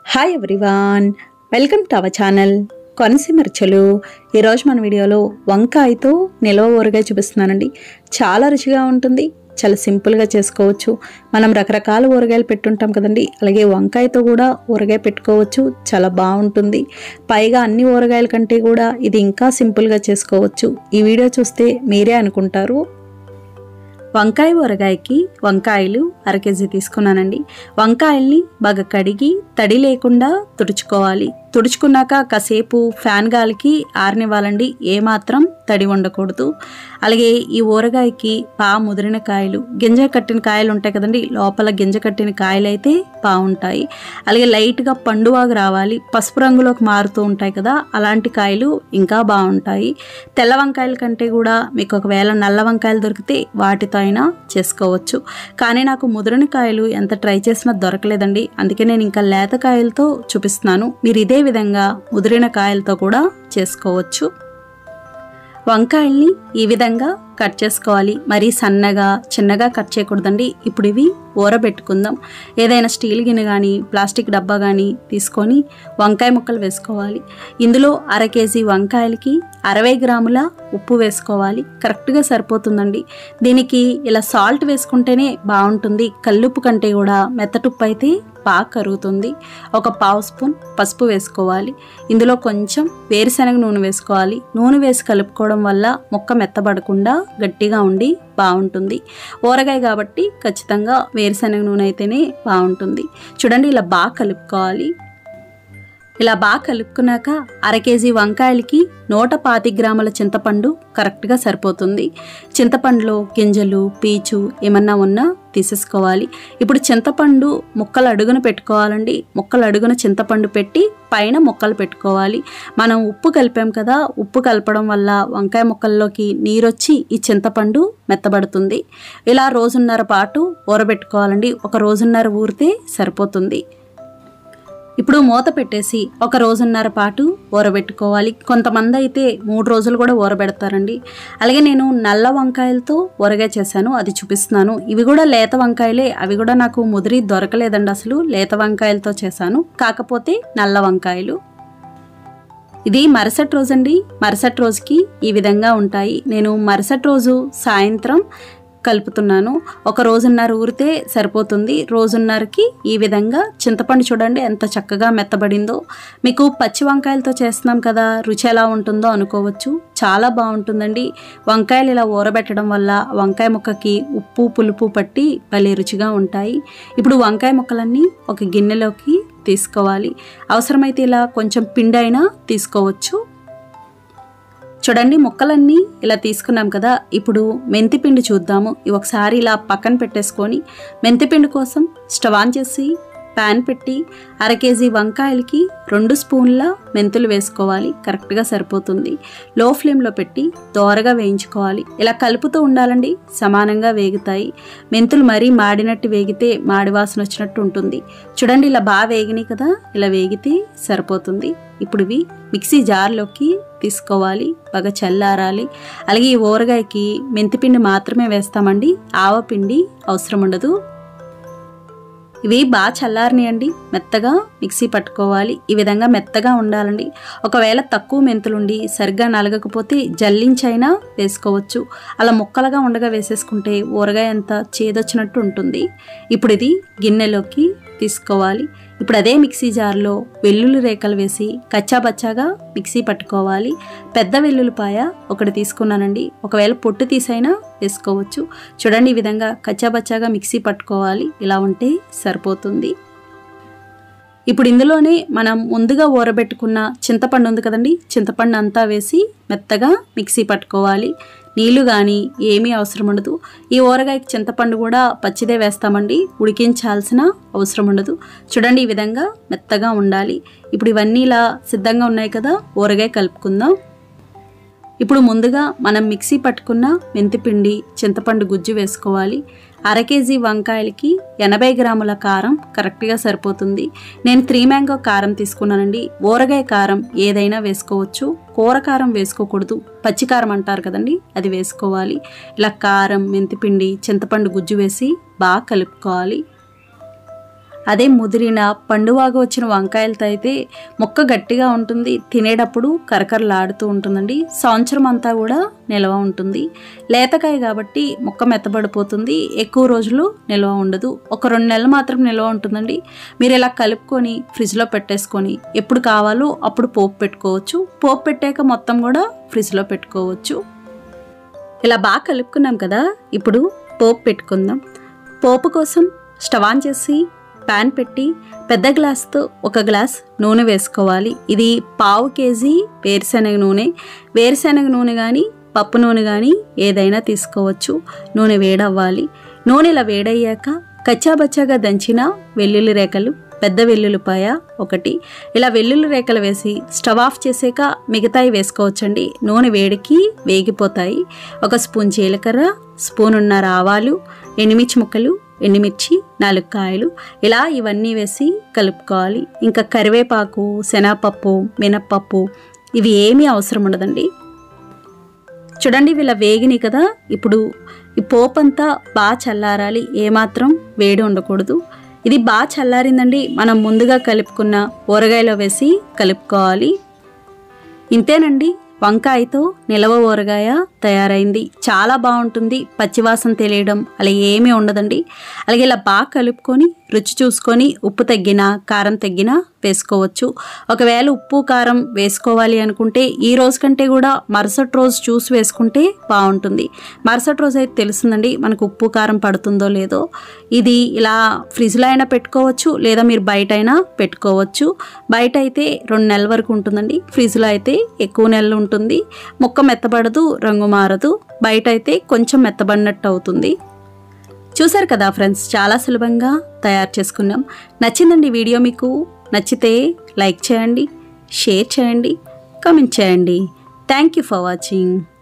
hi everyone welcome to our channel Konaseema రుచులు ఈరోజు మన వీడియోలో వంకాయతో నిల్వ ఊరగాయ చూపిస్తున్నానండి చాలా రుచిగా ఉంటుంది చాలా సింపుల్గా చేసుకోవచ్చు మనం రకరకాల ఊరగాయలు పెట్టుంటాం కదండి అలాగే వంకాయతో కూడా ఊరగాయ పెట్టుకోవచ్చు చాలా బాగుంటుంది పైగా అన్ని ఊరగాయల కంటే కూడా ఇది ఇంకా సింపుల్గా చేసుకోవచ్చు ఈ వీడియో చూస్తే మీరే అనుకుంటారు వంకాయ ఊరగాయకి వంకాయలు అర కేజీ తీసుకున్నానండి వంకాయల్ని బాగా కడిగి తడి లేకుండా తుడుచుకోవాలి తుడుచుకున్నాక కాసేపు ఫ్యాన్ గాలికి ఆరనివ్వాలండి ఏమాత్రం తడి ఉండకూడదు అలాగే ఈ ఊరగాయకి బా ముదిరిన కాయలు గింజ కట్టిన కాయలు ఉంటాయి కదండి లోపల గింజ కట్టిన కాయలు అయితే బాగుంటాయి అలాగే లైట్గా పండువాగా రావాలి పసుపు రంగులోకి మారుతూ ఉంటాయి కదా అలాంటి కాయలు ఇంకా బాగుంటాయి తెల్ల వంకాయల కంటే కూడా మీకు ఒకవేళ నల్ల వంకాయలు దొరికితే వాటితో అయినా చేసుకోవచ్చు కానీ నాకు ముదిరిన కాయలు ఎంత ట్రై చేసినా దొరకలేదండి అందుకే నేను ఇంకా లేత కాయలతో చూపిస్తున్నాను మీరు ఇదే విధంగా ముదిరిన కాయలతో కూడా చేసుకోవచ్చు వంకాయల్ని ఈ విధంగా కట్ చేసుకోవాలి మరీ సన్నగా చిన్నగా కట్ చేయకూడదండి ఇప్పుడు ఇవి ఊరబెట్టుకుందాం ఏదైనా స్టీల్ గిన్నె కానీ ప్లాస్టిక్ డబ్బా కానీ తీసుకొని వంకాయ ముక్కలు వేసుకోవాలి ఇందులో అర కేజీ వంకాయలకి అరవై గ్రాముల ఉప్పు వేసుకోవాలి కరెక్ట్గా సరిపోతుందండి దీనికి ఇలా సాల్ట్ వేసుకుంటేనే బాగుంటుంది కల్లుప్పు కంటే కూడా మెత్తటుప్పు అయితే బాగా కరుగుతుంది ఒక పావు స్పూన్ పసుపు వేసుకోవాలి ఇందులో కొంచెం వేరుశనగ నూనె వేసుకోవాలి నూనె వేసి కలుపుకోవడం వల్ల ముక్క మెత్తబడకుండా గట్టిగా ఉండి బాగుంటుంది ఊరగాయ కాబట్టి ఖచ్చితంగా వేరుశనగ నూనె అయితేనే బాగుంటుంది చూడండి ఇలా బాగా కలుపుకోవాలి ఇలా బాగా కలుపుకున్నాక అర కేజీ వంకాయలకి నూట పాతి గ్రాముల చింతపండు కరెక్ట్గా సరిపోతుంది చింతపండులో గింజలు పీచు ఏమన్నా ఉన్నా తీసేసుకోవాలి ఇప్పుడు చింతపండు ముక్కలు అడుగున పెట్టుకోవాలండి ముక్కలు అడుగున చింతపండు పెట్టి పైన ముక్కలు పెట్టుకోవాలి మనం ఉప్పు కలిపాం కదా ఉప్పు కలపడం వల్ల వంకాయ ముక్కల్లోకి నీరొచ్చి ఈ చింతపండు మెత్తబడుతుంది ఇలా రోజున్నర పాటు ఊరబెట్టుకోవాలండి ఒక రోజున్నర ఊరితే సరిపోతుంది ఇప్పుడు మూత పెట్టేసి ఒక రోజున్నర పాటు ఊరబెట్టుకోవాలి కొంతమంది అయితే మూడు రోజులు కూడా ఊరబెడతారండి అలాగే నేను నల్ల వంకాయలతో ఊరగాయ చేశాను అది చూపిస్తున్నాను ఇవి కూడా లేత వంకాయలే అవి కూడా నాకు ముదిరి దొరకలేదండి అసలు లేత వంకాయలతో చేశాను కాకపోతే నల్ల వంకాయలు ఇది మరుసటి రోజు అండి మరుసటి రోజుకి ఈ విధంగా ఉంటాయి నేను మరుసటి రోజు సాయంత్రం కలుపుతున్నాను ఒక రోజున్నర ఊరితే సరిపోతుంది రోజున్నరకి ఈ విధంగా చింతపండు చూడండి ఎంత చక్కగా మెత్తబడిందో మీకు పచ్చి వంకాయలతో చేస్తున్నాం కదా రుచి ఎలా ఉంటుందో అనుకోవచ్చు చాలా బాగుంటుందండి వంకాయలు ఇలా ఊరబెట్టడం వల్ల వంకాయ ముక్కకి ఉప్పు పులుపు పట్టి భలే రుచిగా ఉంటాయి ఇప్పుడు వంకాయ ముక్కలన్నీ ఒక గిన్నెలోకి తీసుకోవాలి అవసరమైతే ఇలా కొంచెం పిండి అయినా తీసుకోవచ్చు చూడండి ముక్కలన్నీ ఇలా తీసుకున్నాం కదా ఇప్పుడు మెంతిపిండి చూద్దాము ఇవి ఒకసారి ఇలా పక్కన పెట్టేసుకొని మెంతిపిండి కోసం స్టవ్ ఆన్ చేసి ప్యాన్ పెట్టి అర కేజీ వంకాయలకి రెండు స్పూన్ల మెంతులు వేసుకోవాలి కరెక్ట్గా సరిపోతుంది లో ఫ్లేమ్లో పెట్టి దోరగా వేయించుకోవాలి ఇలా కలుపుతూ ఉండాలండి సమానంగా వేగుతాయి మెంతులు మరీ మాడినట్టు వేగితే మాడి వాసన వచ్చినట్టు ఉంటుంది చూడండి ఇలా బాగా వేగినాయి కదా ఇలా వేగితే సరిపోతుంది ఇప్పుడు ఇవి మిక్సీ జార్లోకి తీసుకోవాలి బాగా చల్లారాలి అలాగే ఈ ఊరగాయకి మెంతిపిండి మాత్రమే వేస్తామండి ఆవపిండి అవసరం ఉండదు ఇవి బాగా చల్లారనియండి మెత్తగా మిక్సీ పట్టుకోవాలి ఈ విధంగా మెత్తగా ఉండాలండి ఒకవేళ తక్కువ మెంతులుండి సరిగ్గా నలగకపోతే జల్లించైనా వేసుకోవచ్చు అలా ముక్కలుగా ఉండగా వేసేసుకుంటే ఊరగాయ అంతా చేదొచ్చినట్టు ఉంటుంది ఇప్పుడు ఇది గిన్నెలోకి తీసుకోవాలి ఇప్పుడు అదే మిక్సీ జార్లో వెల్లుల్లి రేఖలు వేసి కచ్చాబచ్చాగా మిక్సీ పట్టుకోవాలి పెద్ద వెల్లుల్లిపాయ ఒకటి తీసుకున్నానండి ఒకవేళ పొట్టు తీసైనా వేసుకోవచ్చు చూడండి ఈ విధంగా కచ్చాబచ్చాగా మిక్సీ పట్టుకోవాలి ఇలా ఉంటే సరిపోతుంది ఇప్పుడు ఇందులోనే మనం ముందుగా ఊరబెట్టుకున్న చింతపండు ఉంది కదండి చింతపండు అంతా వేసి మెత్తగా మిక్సీ పట్టుకోవాలి నీళ్లు కానీ ఏమీ అవసరం ఉండదు ఈ ఊరగాయకి చింతపండు కూడా పచ్చిదే వేస్తామండి ఉడికించాల్సిన అవసరం ఉండదు చూడండి ఈ విధంగా మెత్తగా ఉండాలి ఇప్పుడు ఇవన్నీ ఇలా సిద్ధంగా ఉన్నాయి కదా ఊరగాయ కలుపుకుందాం ఇప్పుడు ముందుగా మనం మిక్సీ పట్టుకున్న మెంతిపిండి చింతపండు గుజ్జు వేసుకోవాలి అర కేజీ వంకాయలకి ఎనభై గ్రాముల కారం కరెక్ట్గా సరిపోతుంది నేను త్రీ మ్యాంగో కారం తీసుకున్నానండి ఊరగాయ కారం ఏదైనా వేసుకోవచ్చు కూర కారం వేసుకోకూడదు పచ్చికారం అంటారు కదండి అది వేసుకోవాలి ఇలా కారం మెంతిపిండి చింతపండు గుజ్జు వేసి బాగా కలుపుకోవాలి అదే ముదిరిన పండువాగా వచ్చిన వంకాయలతో అయితే మొక్క గట్టిగా ఉంటుంది తినేటప్పుడు కరకరలాడుతూ ఉంటుందండి సంవత్సరం అంతా కూడా నిల్వ ఉంటుంది లేతకాయ కాబట్టి మొక్క మెత్తబడిపోతుంది ఎక్కువ రోజులు నిల్వ ఉండదు ఒక రెండు నెలలు మాత్రం నిల్వ ఉంటుందండి మీరు ఇలా కలుపుకొని ఫ్రిడ్జ్లో పెట్టేసుకొని ఎప్పుడు కావాలో అప్పుడు పోపు పెట్టుకోవచ్చు పోపు పెట్టాక మొత్తం కూడా ఫ్రిడ్జ్లో పెట్టుకోవచ్చు ఇలా బాగా కలుపుకున్నాం కదా ఇప్పుడు పోపు పెట్టుకుందాం పోపు కోసం స్టవ్ ఆన్ చేసి ప్యాన్ పెట్టి పెద్ద గ్లాస్తో ఒక గ్లాస్ నూనె వేసుకోవాలి ఇది పావు కేజీ వేరుశనగ నూనె వేరుశనగ నూనె కానీ పప్పు నూనె కానీ ఏదైనా తీసుకోవచ్చు నూనె వేడవ్వాలి నూనె ఇలా వేడయ్యాక కచ్చాబచ్చాగా దంచిన వెల్లుల్లి రేఖలు పెద్ద వెల్లుల్లిపాయ ఒకటి ఇలా వెల్లుల్లి రేఖలు వేసి స్టవ్ ఆఫ్ చేసాక మిగతాయి వేసుకోవచ్చండి నూనె వేడికి వేగిపోతాయి ఒక స్పూన్ జీలకర్ర స్పూనున్నర ఆవాలు ఎండుమిర్చి ముక్కలు ఎండుమిర్చి నాలుగు కాయలు ఇలా ఇవన్నీ వేసి కలుపుకోవాలి ఇంకా కరివేపాకు శనగపప్పు మినప్పప్పు ఇవి ఏమీ అవసరం ఉండదండి చూడండి వీళ్ళ వేగిని కదా ఇప్పుడు ఈ పోపంతా బాగా చల్లారాలి ఏమాత్రం వేడి ఉండకూడదు ఇది బాగా చల్లారిందండి మనం ముందుగా కలుపుకున్న ఊరగాయలో వేసి కలుపుకోవాలి ఇంతేనండి వంకాయతో నిలవ ఊరగాయ తయారైంది చాలా బాగుంటుంది పచ్చివాసన తెలియడం అలా ఏమీ ఉండదండి అలాగే ఇలా బాగా కలుపుకొని రుచి చూసుకొని ఉప్పు తగ్గినా కారం తగ్గినా వేసుకోవచ్చు ఒకవేళ ఉప్పు కారం వేసుకోవాలి అనుకుంటే ఈ రోజు కంటే కూడా మరుసటి రోజు చూసి వేసుకుంటే బాగుంటుంది మరుసటి రోజు అయితే తెలుస్తుందండి మనకు ఉప్పు కారం పడుతుందో లేదో ఇది ఇలా ఫ్రిడ్జ్లో అయినా పెట్టుకోవచ్చు లేదా మీరు బయట అయినా పెట్టుకోవచ్చు బయట అయితే రెండు నెలల వరకు ఉంటుందండి ఫ్రిడ్జ్లో అయితే ఎక్కువ నెలలు ఉంటుంది ముక్క మెత్తబడదు రంగు మారదు బయట అయితే కొంచెం మెత్తబడినట్టు అవుతుంది చూసారు కదా ఫ్రెండ్స్ చాలా సులభంగా తయారు చేసుకున్నాం నచ్చిందండి వీడియో మీకు నచ్చితే లైక్ చేయండి షేర్ చేయండి కామెంట్ చేయండి థ్యాంక్ యూ ఫర్ వాచింగ్